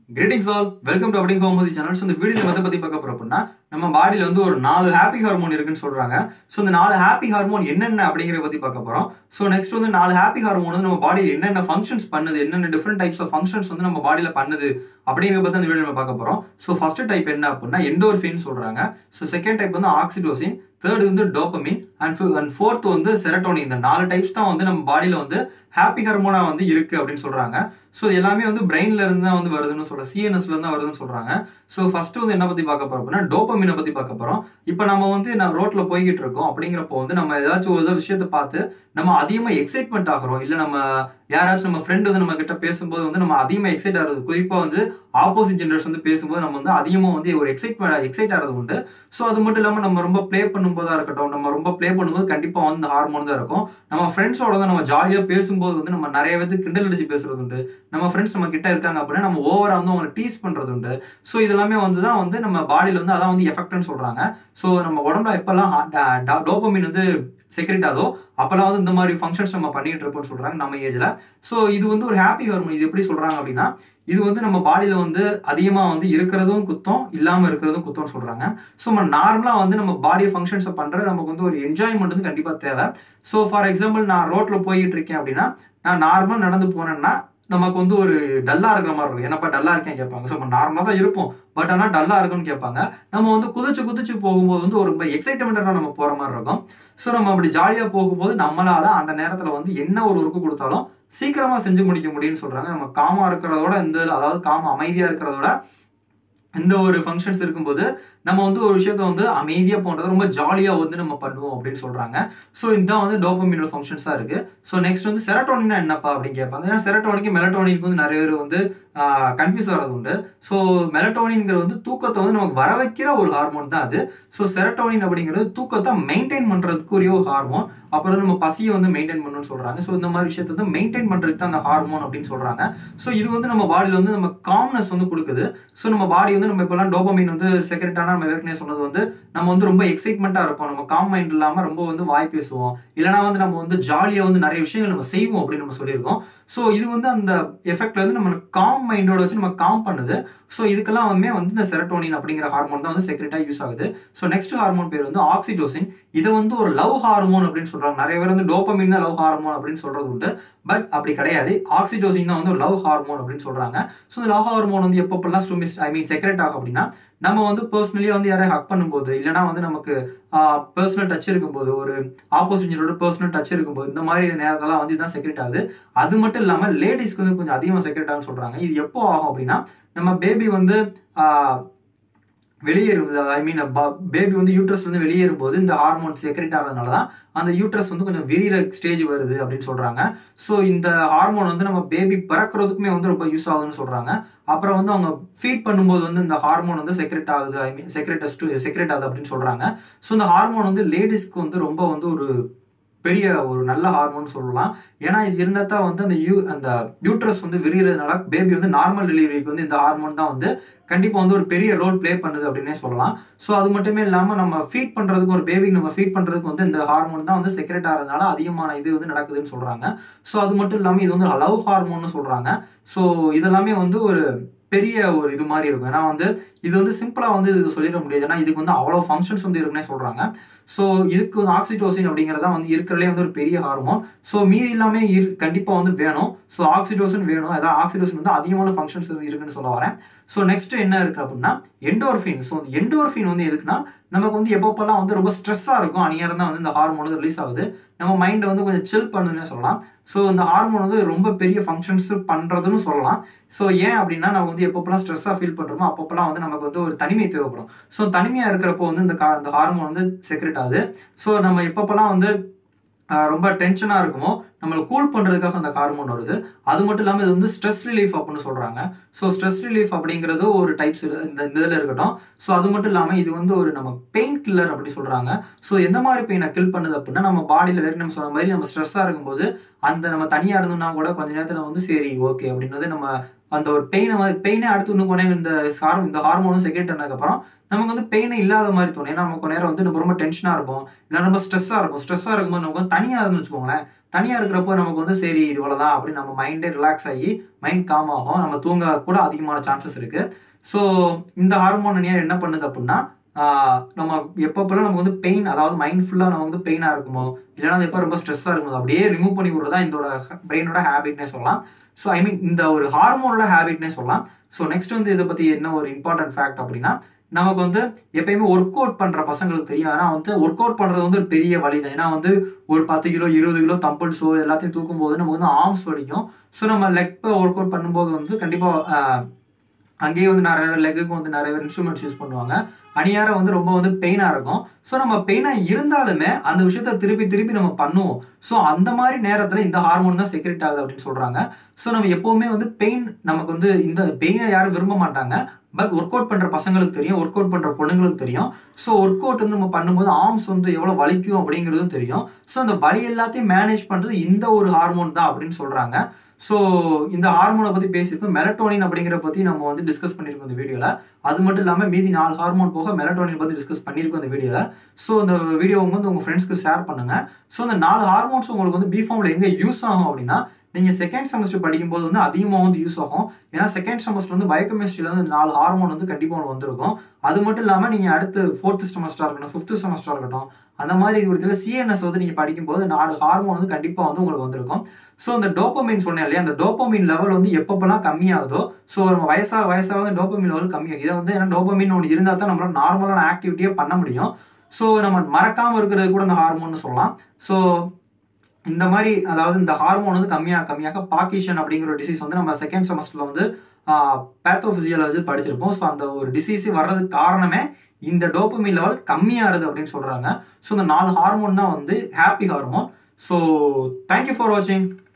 greetings all welcome to அப்படிங்க Gomathi channel so இந்த video எதை பத்தி பார்க்க போறோம் அப்படின்னா நம்ம பாடியில வந்து ஒரு நாலு ஹாப்பி ஹார்மோன் இருக்குன்னு சொல்றாங்க ஸோ இந்த நாலு ஹாப்பி ஹார்மோன் என்னென்ன அப்படிங்கிறத பத்தி பார்க்க போறோம் ஸோ நெக்ஸ்ட் வந்து நாலு ஹாப்பி ஹார்மோன் வந்து நம்ம பாடியில் என்னென்ன ஃபங்க்ஷன்ஸ் பண்ணுது என்னென்ன டிஃப்ரெண்ட் டைப்ஸ் ஆஃப் ஃபங்க்ஷன்ஸ் வந்து நம்ம பாடியில பண்ணுது அப்படிங்கிறத பத்தி அந்த வீடியோ நம்ம பார்க்க போறோம் ஸோ ஃபர்ஸ்ட் டைப் என்ன அப்படின்னா எண்டோர்ஃபின் சொல்றாங்க ஸோ செகண்ட் டைப் வந்து ஆக்சிடோசின் தேர்ட் வந்து டோப்பமின் அண்ட் அண்ட் ஃபோர்த் வந்து செரட்டோனின் இந்த நாலு டைப்ஸ் தான் வந்து நம்ம பாடியில வந்து ஹாப்பி ஹார்மோனா வந்து இருக்கு அப்படின்னு சொல்றாங்க ஸோ இது எல்லாமே வந்து பிரெயின்ல இருந்து தான் வந்து வருதுன்னு சொல்ற சிஎன்எஸ்ல இருந்து தான் வருதுன்னு சொல்றாங்க ஸோ ஃபர்ஸ்ட் வந்து என்ன பத்தி பார்க்க போறோம் அப்படின்னா டோப்பமினை பத்தி பார்க்க போறோம் இப்போ நம்ம வந்து நான் ரோட்ல போய்கிட்டு இருக்கோம் அப்படிங்கிறப்போ வந்து நம்ம ஏதாச்சும் ஒரு விஷயத்தை பார்த்து நம்ம அதிகமா எக்ஸைட்மெண்ட் ஆகிறோம் இல்ல நம்ம யாராச்சும் நம்ம ஃப்ரெண்ட் வந்து நம்ம கிட்ட பேசும்போது வந்து நம்ம அதிகமா எக்ஸைட் ஆகிறது குறிப்பா வந்து ஆப்போசிட் ஜென்ரேஷன் வந்து பேசும்போது நம்ம வந்து அதிகமா வந்து ஒரு எக்ஸைட்மெண்ட் எக்ஸைட் ஆகிறது உண்டு ஸோ அது மட்டும் இல்லாம நம்ம ரொம்ப ப்ளே பண்ணும்போதா இருக்கட்டும் நம்ம ரொம்ப ப்ளே பண்ணும்போது கண்டிப்பா வந்து ஹார்மோன் தான் இருக்கும் நம்ம ஃப்ரெண்ட்ஸோட தான் நம்ம ஜாலியா பேசும்போது வந்து நம்ம நிறைய பேருக்கு கிண்டல் அடிச்சு பேசுறது உண்டு நம்ம ஃப்ரெண்ட்ஸ் நம்ம கிட்ட இருக்காங்க அப்படின்னா நம்ம ஓவரா வந்து அவங்களை டீஸ் பண்றது உண்டு ஸோ இதெல்லாமே வந்து தான் வந்து நம்ம பாடியில வந்து அதான் வந்து எஃபெக்ட்னு சொல்றாங்க ஸோ நம்ம உடம்புல எப்பெல்லாம் டோபமின் வந்து செக்ரெட் ஆதோ அப்பெல்லாம் வந்து இந்த மாதிரி ஃபங்க்ஷன்ஸ் நம்ம பண்ணிட்டு இருப்போம்னு சொல்றாங்க நம்ம ஏஜ்ல ஸோ இது வந்து ஒரு ஹாப்பி ஹார்மோன் இது எப்படி சொல்றாங்க அப்படின்னா இது வந்து நம்ம பாடியில வந்து அதிகமா வந்து இருக்கிறதும் குத்தம் இல்லாம இருக்கிறதும் குத்தம்னு சொல்றாங்க ஸோ நம்ம நார்மலா வந்து நம்ம பாடி ஃபங்க்ஷன்ஸை பண்ற நமக்கு வந்து ஒரு என்ஜாய்மெண்ட் வந்து கண்டிப்பா தேவை ஸோ ஃபார் எக்ஸாம்பிள் நான் ரோட்ல போயிட்டு இருக்கேன் அப்படின்னா நான் நார்மலா நடந்து போனேன்னா நமக்கு வந்து ஒரு டல்லா இருக்கிற மாதிரி இருக்கும் என்னப்பா டல்லா இருக்கேன் கேட்பாங்க ஸோ நம்ம நார்மலா தான் இருப்போம் பட் ஆனால் டல்லா இருக்குன்னு கேட்பாங்க நம்ம வந்து குதிச்சு குதிச்சு போகும்போது வந்து ஒரு ரொம்ப எக்ஸைட்மெண்ட்டாக நம்ம போற மாதிரி இருக்கும் ஸோ நம்ம அப்படி ஜாலியா போகும்போது நம்மளால அந்த நேரத்துல வந்து என்ன ஒரு ஒர்க்கு கொடுத்தாலும் சீக்கிரமா செஞ்சு முடிக்க முடியும்னு சொல்றாங்க நம்ம காமா இருக்கிறதோட இந்த அதாவது காம அமைதியா இருக்கிறதோட இந்த ஒரு ஃபங்க்ஷன்ஸ் இருக்கும்போது நம்ம வந்து ஒரு விஷயத்த வந்து அமைதியா போன்றதை ரொம்ப ஜாலியா வந்து நம்ம பண்ணுவோம் அப்படின்னு சொல்றாங்க ஸோ இதுதான் வந்து டோபமினோட ஃபங்க்ஷன்ஸா இருக்கு ஸோ நெக்ஸ்ட் வந்து செரட்டோனினா என்னப்பா அப்படின்னு கேட்பாங்க ஏன்னா செரட்டோனிக்கு மெலட்டோனிக்கு வந்து நிறைய பேர் வந்து கன்ஃபியூஸ் ஆகிறது உண்டு ஸோ மெலட்டோனின்ங்கிற வந்து தூக்கத்தை வந்து நமக்கு வர வைக்கிற ஒரு ஹார்மோன் தான் அது ஸோ செரட்டோனின் அப்படிங்கிறது தூக்கத்தை மெயின்டைன் பண்றதுக்குரிய ஒரு ஹார்மோன் அப்புறம் நம்ம பசியை வந்து மெயின்டைன் பண்ணணும்னு சொல்றாங்க ஸோ இந்த மாதிரி விஷயத்தை வந்து மெயின்டைன் பண்றதுக்கு தான் அந்த ஹார்மோன் அப்படின்னு சொல்றாங்க ஸோ இது வந்து நம்ம பாடியில வந்து நம்ம காம்னஸ் வந்து கொடுக்குது ஸோ நம்ம பாடி வந்து நம்ம இப்பெல்லாம் டோபமின் வந்து செக்ரெட்டான நம்ம ஏற்கனவே சொன்னது வந்து நம்ம வந்து ரொம்ப எக்ஸைட்மெண்ட்டா இருப்போம் நம்ம காம் மைண்ட் இல்லாம ரொம்ப வந்து வாய் பேசுவோம் இல்லைனா வந்து நம்ம வந்து ஜாலியா வந்து நிறைய விஷயங்கள் நம்ம செய்வோம் அப்படின்னு நம்ம சொல்லியிருக்கோம் ஸோ இது வந்து அந்த எஃபெக்ட்ல வந்து நம்ம காம் மைண்டோட வச்சு நம்ம காம் பண்ணுது ஸோ இதுக்கெல்லாமே வந்து இந்த செரட்டோனின் அப்படிங்கிற ஹார்மோன் தான் வந்து செக்ரெட்டா யூஸ் ஆகுது ஸோ நெக்ஸ்ட் ஹார்மோன் பேர் வந்து ஆக்சிடோசின் இதை வந்து ஒரு லவ் ஹார்மோன் அப்படின்னு சொல்றாங்க நிறைய பேர் வந்து டோப்பமின் தான் லவ் ஹார்மோன் அப்படின்னு சொல்றது உண்டு பட் அப்படி கிடையாது ஆக்சிடோசின் தான் வந்து லவ் ஹார்மோன் அப்படின்னு சொல்றாங்க ஸோ இந்த லவ் ஹார்மோன் வந்து எப்பப்பெல்லாம் ஸ்டூமிஸ் ஐ மீன் செக்ரெட் ஆகும் அப்படின்னா நம்ம வந்து பர்சனலியாக வந்து யாரையும் ஹக் பண்ணும்போது இல்லைனா வந்து நமக்கு பர்சனல் டச் இருக்கும்போது ஒரு ஆப்போசிஷனோட பர்சனல் டச் இருக்கும்போது இந்த மாதிரி நேரத்தெல்லாம் வந்து இதுதான் செக்ரெட் ஆகுது அது மட்டும் இல்லாமல் லேடிஸ்க்கு வந்து கொஞ்சம் அதிகமாக செக்ரெட் ஆகும்னு சொல்றாங்க இது எப்போ ஆகும் அப்படின்னா நம்ம பேபி வந்து வெளியேறுவது ஐ மீன் பேபி வந்து யூட்ரஸ் வந்து வெளியேறும்போது இந்த ஹார்மோன் செக்ரெட் ஆகிறதுனால தான் அந்த யூட்ரஸ் வந்து கொஞ்சம் விரிகிற ஸ்டேஜ் வருது அப்படின்னு சொல்றாங்க ஸோ இந்த ஹார்மோன் வந்து நம்ம பேபி பிறக்கிறதுக்குமே வந்து ரொம்ப யூஸ் ஆகுதுன்னு சொல்றாங்க அப்புறம் வந்து அவங்க ஃபீட் பண்ணும்போது வந்து இந்த ஹார்மோன் வந்து செக்ரெட் ஆகுது ஐ மீன் செக்ரெட்டஸ் செக்ரெட் ஆகுது அப்படின்னு சொல்றாங்க ஸோ இந்த ஹார்மோன் வந்து லேடிஸ்க்கு வந்து ரொம்ப வந்து ஒரு பெரிய ஒரு நல்ல ஹார்மோன் சொல்லலாம் ஏன்னா இது இருந்தால் தான் வந்து அந்த யூ அந்த யூட்ரஸ் வந்து விரிகிறதுனால பேபி வந்து நார்மல் டெலிவரிக்கு வந்து இந்த ஹார்மோன் தான் வந்து கண்டிப்பாக வந்து ஒரு பெரிய ரோல் ப்ளே பண்ணுது அப்படின்னே சொல்லலாம் ஸோ அது மட்டுமே இல்லாமல் நம்ம ஃபீட் பண்ணுறதுக்கு ஒரு பேபிக்கு நம்ம ஃபீட் பண்ணுறதுக்கு வந்து இந்த ஹார்மோன் தான் வந்து செக்ரெட் ஆகிறதுனால அதிகமான இது வந்து நடக்குதுன்னு சொல்கிறாங்க ஸோ அது மட்டும் இல்லாமல் இது வந்து லவ் ஹார்மோன்னு சொல்கிறாங்க ஸோ இதெல்லாமே வந்து ஒரு பெரிய ஒரு இது மாதிரி இருக்கும் ஏன்னா வந்து இது வந்து சிம்பிளாக வந்து இது சொல்லிட முடியாது ஏன்னா இதுக்கு வந்து அவ்வளோ ஃபங்க்ஷன்ஸ் வந்து இருக்குன்னே சொல்கிறாங்க ஸோ இதுக்கு வந்து ஆக்சிடோசின் அப்படிங்கிறதா வந்து இருக்கிறதுலே வந்து ஒரு பெரிய ஹார்மோன் ஸோ மீதி எல்லாமே இரு கண்டிப்பாக வந்து வேணும் ஸோ ஆக்சிடோசின் வேணும் அதாவது ஆக்சிடோசின் வந்து அதிகமான ஃபங்க்ஷன்ஸ் இருக்குன்னு சொல்ல வரேன் ஸோ நெக்ஸ்ட் என்ன இருக்கு அப்படின்னா எண்டோர்ஃபின் ஸோ எண்டோர்ஃபின் வந்து எதுக்குன்னா நமக்கு வந்து எப்பப்பெல்லாம் வந்து ரொம்ப ஸ்ட்ரெஸ்ஸாக இருக்கும் அந்நேரம் தான் வந்து இந்த ஹார்மோன் வந்து ரிலீஸ் ஆகுது நம்ம மைண்டை வந்து கொஞ்சம் சில் பண்ணுன்னு சொல்லலாம் ஸோ இந்த ஹார்மோன் வந்து ரொம்ப பெரிய ஃபங்க்ஷன்ஸ் பண்ணுறதுன்னு சொல்லலாம் ஸோ ஏன் அப்படின்னா நம்ம வந்து எப்பப்பெல்லாம் ஸ்ட்ரெஸ்ஸாக ஃபீல் பண்ணுறோமோ அப்பப்பெல்லாம் வந்து நமக்கு வந்து ஒரு தனிமை தேவைப்படும் ஸோ தனிமையாக இருக்கிறப்போ வந்து இந்த கா இந்த ஹார்மோன் வந்து செக்ரெட் ஆகுது ஸோ நம்ம எப்பப்பெல்லாம் வந்து ரொம்ப டென்ஷனாக இருக்குமோ நம்மளை கூல் பண்ணுறதுக்காக அந்த ஹார்மோன் வருது அது மட்டும் இல்லாமல் இது வந்து ஸ்ட்ரெஸ் ரிலீஃப் அப்படின்னு சொல்கிறாங்க ஸோ ஸ்ட்ரெஸ் ரிலீஃப் அப்படிங்கிறது ஒரு டைப்ஸ் இந்த இந்த இதில் இருக்கட்டும் ஸோ அது மட்டும் இல்லாமல் இது வந்து ஒரு நம்ம பெயின் கில்லர் அப்படி சொல்கிறாங்க ஸோ எந்த மாதிரி பெயினை கில் பண்ணுது அப்படின்னா நம்ம பாடியில் வேறு நம்ம சொன்ன மாதிரி நம்ம ஸ்ட்ரெஸ்ஸாக இருக்கும்போது அந்த நம்ம தனியாக இருந்தோம்னா கூட கொஞ்ச நேரத்தில் வந்து சரி ஓகே அப்படின்றது நம்ம அந்த ஒரு பெயினை மாதிரி பெயினே அடுத்து இன்னும் கொஞ்சம் இந்த ஹார்மோன் இந்த ஹார்மோனும் செக்ரெட் ஆனதுக்கப்புறம் நமக்கு வந்து பெயினே இல்லாத மாதிரி தோணும் ஏன்னா நமக்கு நேரம் வந்து நம்ம ரொம்ப டென்ஷனாக இருப்போம் இல்லை ரொம்ப ஸ்ட்ரெஸ்ஸாக இருக்கும் ஸ்ட்ரெஸ்ஸாக இருக்கும்போது நமக்கு வந்து தனியாக இருந்துன்னு வச்சுக்கோங்களேன் தனியாக இருக்கிறப்போ நமக்கு வந்து சரி இது இவ்வளோதான் அப்படின்னு நம்ம மைண்டே ரிலாக்ஸ் ஆகி மைண்ட் காம் ஆகும் நம்ம தூங்க கூட அதிகமான சான்சஸ் இருக்கு ஸோ இந்த ஹார்மோன் நியர் என்ன பண்ணுது அப்படின்னா ஆஹ் நம்ம எப்பப்பெல்லாம் நமக்கு வந்து பெயின் அதாவது மைண்ட் ஃபுல்லாக நம்ம வந்து பெயினாக இருக்குமோ இல்லைன்னா அது எப்போ ரொம்ப ஸ்ட்ரெஸ்ஸாக இருக்குமோ அப்படியே ரிமூவ் பண்ணி விடுறதா இதோட பிரெயினோட ஹேபிட்னே சொல்லலாம் ஸோ ஐ மீன் இந்த ஒரு ஹார்மோனோட ஹேபிட்னே சொல்லலாம் ஸோ நெக்ஸ்ட் வந்து இதை பற்றி என்ன ஒரு இம்பார்ட்டன்ட் ஃபேக்ட் அப்படின்னா நமக்கு வந்து எப்பயுமே ஒர்க் அவுட் பண்ற பசங்களுக்கு தெரியும் ஆனா வந்து ஒர்க் அவுட் பண்றது வந்து ஒரு பெரிய வழி தான் ஏன்னா வந்து ஒரு பத்து கிலோ இருபது கிலோ தம்பிள்ஸோ எல்லாத்தையும் தூக்கும் போது நமக்கு வந்து ஆர்ம்ஸ் வலிக்கும் ஸோ நம்ம லெக் ஒர்க் அவுட் பண்ணும்போது வந்து கண்டிப்பா ஆஹ், அங்கேயே வந்து நிறைய பேர் லெக்குக்கு வந்து நிறைய பேர் இன்ஸ்ட்ருமெண்ட்ஸ் யூஸ் பண்ணுவாங்க அணியார வந்து ரொம்ப வந்து பெயினாக இருக்கும் ஸோ நம்ம பெயினாக இருந்தாலுமே அந்த விஷயத்த திருப்பி திருப்பி நம்ம பண்ணுவோம் ஸோ அந்த மாதிரி நேரத்தில் இந்த ஹார்மோன் தான் செக்ரெட் ஆகுது அப்படின்னு சொல்கிறாங்க ஸோ நம்ம எப்போவுமே வந்து பெயின் நமக்கு வந்து இந்த பெயினை யாரும் விரும்ப மாட்டாங்க பட் ஒர்க் அவுட் பண்ணுற பசங்களுக்கு தெரியும் ஒர்க் அவுட் பண்ணுற பொண்ணுங்களுக்கு தெரியும் ஸோ ஒர்க் அவுட் வந்து நம்ம பண்ணும்போது ஆர்ம்ஸ் வந்து எவ்வளோ வலிக்கும் அப்படிங்கிறதும் தெரியும் ஸோ அந்த வலி எல்லாத்தையும் மேனேஜ் பண்ணுறது இந்த ஒரு ஹார்மோன் தான் அப்படின்னு சொல்கிறாங்க ஸோ இந்த ஹார்மோனை பற்றி பேசியிருக்கோம் மெலட்டோனின் அப்படிங்கிற பற்றி நம்ம வந்து டிஸ்கஸ் பண்ணியிருக்கோம் இந்த வீடியோவில் அது மட்டும் இல்லாமல் மீதி நாலு ஹார்மோன் போக மெலட்டோனின் பற்றி டிஸ்கஸ் பண்ணியிருக்கோம் இந்த வீடியோவில் ஸோ இந்த வீடியோ வந்து உங்கள் ஃப்ரெண்ட்ஸ்க்கு ஷேர் பண்ணுங்க ஸோ இந்த நாலு ஹார்மோன்ஸ் உங்களுக்கு வந்து பிஃபார்மில் எங்கே யூஸ் ஆகும் அப்படின்னா நீங்கள் செகண்ட் செமஸ்டர் படிக்கும்போது வந்து அதிகமாக வந்து யூஸ் ஆகும் ஏன்னா செகண்ட் செமஸ்டர் வந்து பயோகெமிஸ்ட்ரியில் வந்து இந்த நாலு ஹார்மோன் வந்து கண்டிப்பாக உங்களுக்கு வந்திருக்கும் அது மட்டும் இல்லாமல் நீங்கள் அடுத்து ஃபோர்த்து செமஸ்டராக இருக்கட்டும் ஃபிஃப்த்து செமஸ்டராக இருக்கட்டும் அந்த மாதிரி விதத்தில் சிஎன்எஸ் வந்து நீங்கள் படிக்கும்போது நாலு ஹார்மோன் வந்து கண்டிப்பாக வந்து உங்களுக்கு வந்திருக்கும் ஸோ இந்த டோப்பமின் சொன்னேன் இல்லையா அந்த டோப்பமின் லெவல் வந்து எப்பப்பெல்லாம் கம்மியாகுதோ ஸோ நம்ம வயசாக வயசாக வந்து டோப்பமின் லெவல் கம்மியாகும் இதை வந்து ஏன்னா டோப்பமின் ஒன்று இருந்தால் தான் நம்மளால நார்மலான ஆக்டிவிட்டியே பண்ண முடியும் ஸோ நம்ம மறக்காமல் இருக்கிறது கூட இந்த ஹார்மோன்னு சொல்லலாம் ஸோ இந்த மாதிரி அதாவது இந்த ஹார்மோன் வந்து கம்மியாக கம்மியாக பாக்கிஷன் அப்படிங்கிற ஒரு டிசீஸ் வந்து நம்ம செகண்ட் செமஸ்டர்ல வந்து பேத்தோபிசியாலஜி படிச்சிருப்போம் ஸோ அந்த ஒரு டிசீஸ் வர்றதுக்கு காரணமே இந்த டோப்பமின் லெவல் கம்மியாகுது அப்படின்னு சொல்றாங்க ஸோ இந்த நாலு ஹார்மோன் தான் வந்து happy hormone so thank you for வாட்சிங்